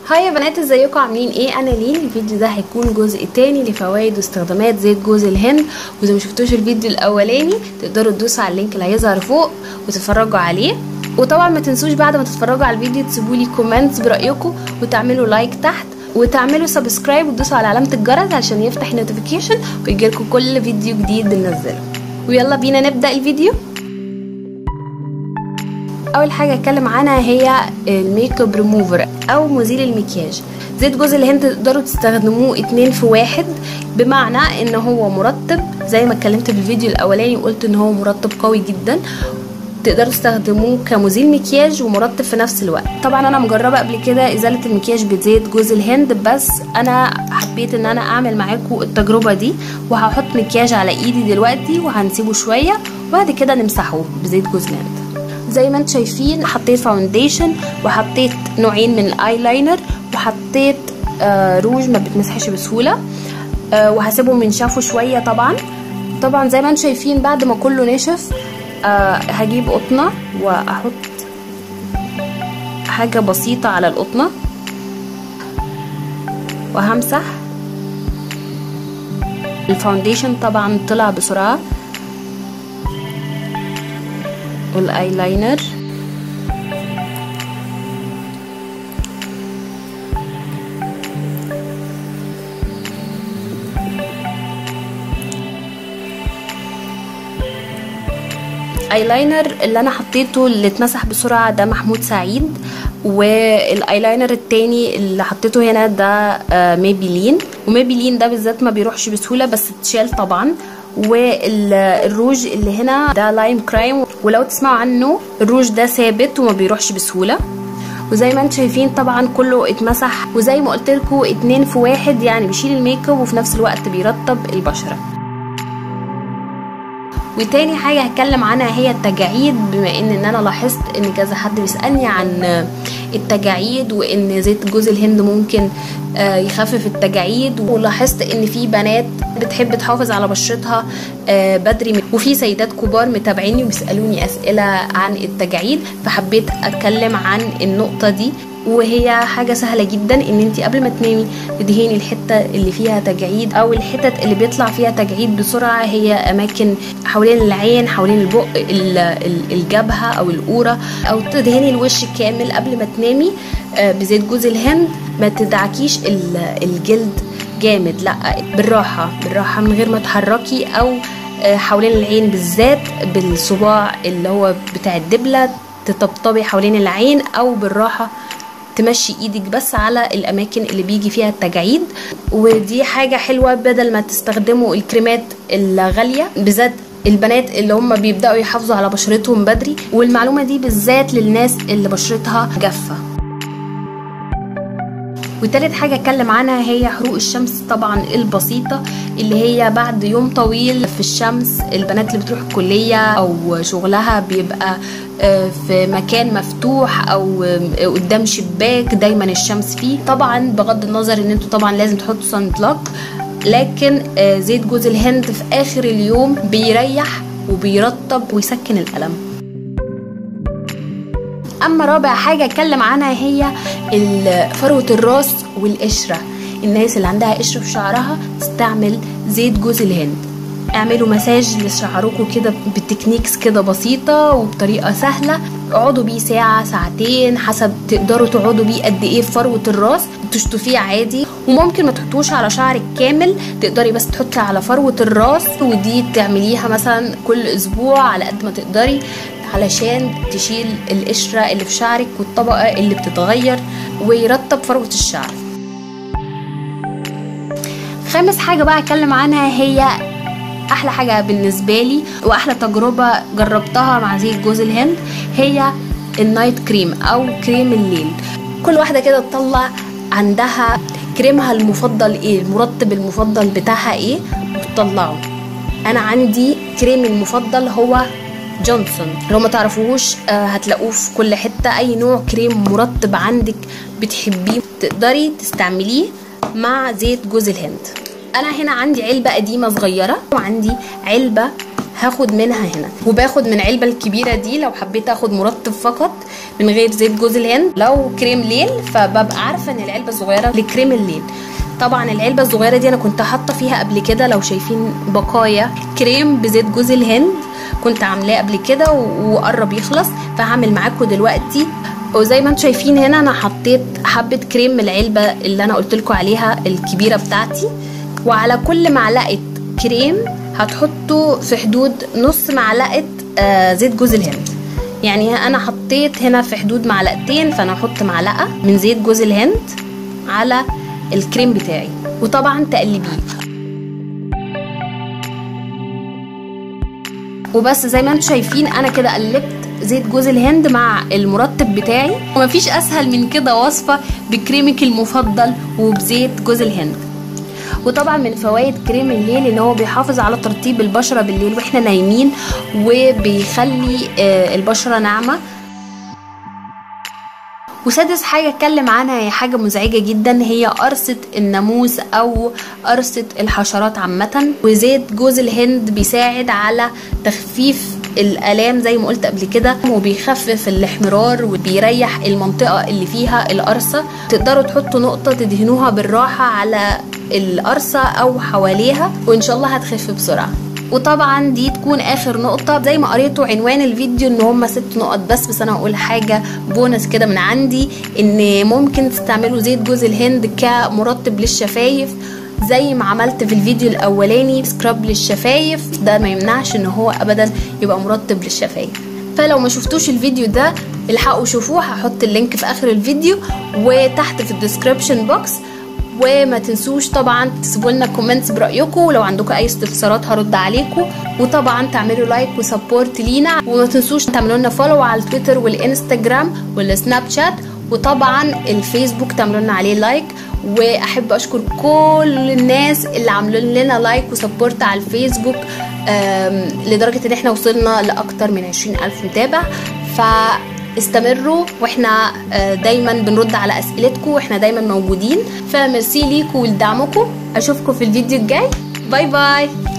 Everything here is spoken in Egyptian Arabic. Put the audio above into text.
هاي يا بنات ازيكم عاملين ايه انا لين الفيديو ده هيكون جزء تاني لفوائد واستخدامات زيت جوز الهند واذا ما شفتوش الفيديو الاولاني تقدروا تدوسوا على اللينك اللي هيظهر فوق وتتفرجوا عليه وطبعا ما تنسوش بعد ما تتفرجوا على الفيديو تسيبوا لي كومنتس برايكم وتعملوا لايك تحت وتعملوا سبسكرايب وتدوسوا على علامه الجرس عشان يفتح نوتيفيكيشن ويجيلكم كل فيديو جديد بننزله ويلا بينا نبدا الفيديو اول حاجه اتكلم عنها هي الميك اب ريموفر او مزيل المكياج زيت جوز الهند تقدروا تستخدموه اتنين في واحد بمعنى ان هو مرطب زي ما اتكلمت في الفيديو الاولاني وقلت ان هو مرطب قوي جدا تقدروا تستخدموه كمزيل مكياج ومرطب في نفس الوقت طبعا انا مجربه قبل كده ازاله المكياج بزيت جوز الهند بس انا حبيت ان انا اعمل معاكم التجربه دي وهحط مكياج على ايدي دلوقتي وهنسيبه شويه وبعد كده نمسحه بزيت جوز الهند زي ما انتم شايفين حطيت فاونديشن وحطيت نوعين من الايلاينر وحطيت آه روج ما بتمسحش بسهوله آه وهسيبهم ينشفوا شويه طبعا طبعا زي ما انتم شايفين بعد ما كله نشف آه هجيب قطنه واحط حاجه بسيطه على القطنه وهمسح الفاونديشن طبعا طلع بسرعه والايلاينر ايلاينر اللي انا حطيته اللي اتمسح بسرعه ده محمود سعيد والايلاينر التاني اللي حطيته هنا ده ميبيلين وميبيلين ده بالذات ما بيروحش بسهوله بس اتشال طبعا والروج اللي هنا ده لايم كرايم ولو تسمعوا عنه الروج ده ثابت وما بيروحش بسهوله وزي ما انتم شايفين طبعا كله اتمسح وزي ما قلت لكم اتنين في واحد يعني بيشيل الميك اب وفي نفس الوقت بيرطب البشره وتاني حاجة هتكلم عنها هي التجاعيد بما ان ان انا لاحظت ان كذا حد بيسألني عن التجاعيد وان زيت جوز الهند ممكن يخفف التجاعيد ولاحظت ان في بنات بتحب تحافظ على بشرتها بدري وفي سيدات كبار متابعيني وبيسالوني اسئله عن التجاعيد فحبيت اتكلم عن النقطه دي وهي حاجة سهلة جدا ان انت قبل ما تنامي تدهني الحتة اللي فيها تجاعيد او الحتت اللي بيطلع فيها تجاعيد بسرعة هي اماكن حوالين العين حوالين البق الجبهة او القورة او تدهني الوش كامل قبل ما تنامي بزيت جوز الهند ما تدعكيش الجلد جامد لا بالراحة بالراحة من غير ما تحركي او حوالين العين بالذات بالصباع اللي هو بتاع الدبلة تطبطبي حوالين العين او بالراحة تمشي ايدك بس على الاماكن اللي بيجي فيها التجاعيد ودي حاجه حلوه بدل ما تستخدموا الكريمات الغاليه بالذات البنات اللي هم بيبداوا يحافظوا على بشرتهم بدري والمعلومه دي بالذات للناس اللي بشرتها جافه وتالت حاجة اتكلم عنها هي حروق الشمس طبعا البسيطة اللي هي بعد يوم طويل في الشمس البنات اللي بتروح الكلية او شغلها بيبقى في مكان مفتوح او قدام شباك دايما الشمس فيه طبعا بغض النظر ان انتوا طبعا لازم تحطوا سان بلوك لكن زيت جوز الهند في اخر اليوم بيريح وبيرطب ويسكن الالم اما رابع حاجه اتكلم عنها هي فروه الراس والقشره الناس اللي عندها قشره في شعرها تستعمل زيت جوز الهند اعملوا مساج لشعركم كده بتكنيكس كده بسيطه وبطريقه سهله اقعدوا بيه ساعه ساعتين حسب تقدروا تقعدوا بيه قد ايه في فروه الراس تشطفيه عادي وممكن ما تحطوش على شعرك كامل تقدري بس تحطي على فروه الراس ودي تعمليها مثلا كل اسبوع على قد ما تقدري علشان تشيل القشرة اللي في شعرك والطبقة اللي بتتغير ويرطب فروة الشعر خامس حاجة بقى اتكلم عنها هي احلى حاجة بالنسبة لي واحلى تجربة جربتها مع زيت جوز الهند هي النايت كريم او كريم الليل كل واحدة كده تطلع عندها كريمها المفضل ايه المرطب المفضل بتاعها ايه وتطلعه انا عندي كريم المفضل هو جونسون لو ما تعرفوهوش هتلاقوه في كل حتة اي نوع كريم مرطب عندك بتحبيه تقدري تستعمليه مع زيت جوز الهند انا هنا عندي علبة قديمة صغيرة وعندي علبة هاخد منها هنا وباخد من علبه الكبيره دي لو حبيت اخد مرطب فقط من غير زيت جوز الهند لو كريم ليل فببقى عارفه ان العلبه صغيره لكريم الليل طبعا العلبه الصغيره دي انا كنت حاطه فيها قبل كده لو شايفين بقايا كريم بزيت جوز الهند كنت عاملاه قبل كده وقرب يخلص فهعمل معاكم دلوقتي وزي ما انتم شايفين هنا انا حطيت حبه كريم من العلبه اللي انا قلت لكم عليها الكبيره بتاعتي وعلى كل معلقه كريم هتحطوا في حدود نص معلقه آه زيت جوز الهند يعني انا حطيت هنا في حدود معلقتين فانا هحط معلقه من زيت جوز الهند على الكريم بتاعي وطبعا تقلبيه وبس زي ما انتم شايفين انا كده قلبت زيت جوز الهند مع المرطب بتاعي ومفيش اسهل من كده وصفه بكريمك المفضل وبزيت جوز الهند وطبعا من فوائد كريم الليل ان هو بيحافظ على ترطيب البشره بالليل واحنا نايمين وبيخلي البشره ناعمه وسادس حاجة اتكلم عنها هي حاجة مزعجة جدا هي قرصة الناموس او قرصة الحشرات عامة وزيت جوز الهند بيساعد على تخفيف الالام زي ما قلت قبل كده وبيخفف الاحمرار وبيريح المنطقه اللي فيها القرصه تقدروا تحطوا نقطه تدهنوها بالراحه على القرصه او حواليها وان شاء الله هتخف بسرعه وطبعا دي تكون اخر نقطة زي ما قريتوا عنوان الفيديو ان هما ست نقط بس بس انا هقول حاجة بونس كده من عندي ان ممكن تستعملوا زيت جوز الهند كمرطب للشفايف زي ما عملت في الفيديو الاولاني سكراب للشفايف ده ما يمنعش ان هو ابدا يبقى مرطب للشفايف فلو ما شفتوش الفيديو ده الحقوا شوفوه هحط اللينك في اخر الفيديو وتحت في الديسكربشن بوكس وما تنسوش طبعا تسيبوا لنا كومنتس برايكم ولو عندكم اي استفسارات هرد عليكم وطبعا تعملوا لايك وسبورت لينا وما تنسوش تعملوا لنا فولو على التويتر والانستجرام والسناب شات وطبعا الفيسبوك تعملوا لنا عليه لايك واحب اشكر كل الناس اللي عاملين لنا لايك وسبورت على الفيسبوك لدرجه ان احنا وصلنا لاكتر من 20 الف متابع فاستمروا واحنا دايما بنرد على اسئلتكم واحنا دايما موجودين فميرسي ليكم ولدعمكم اشوفكم في الفيديو الجاي باي باي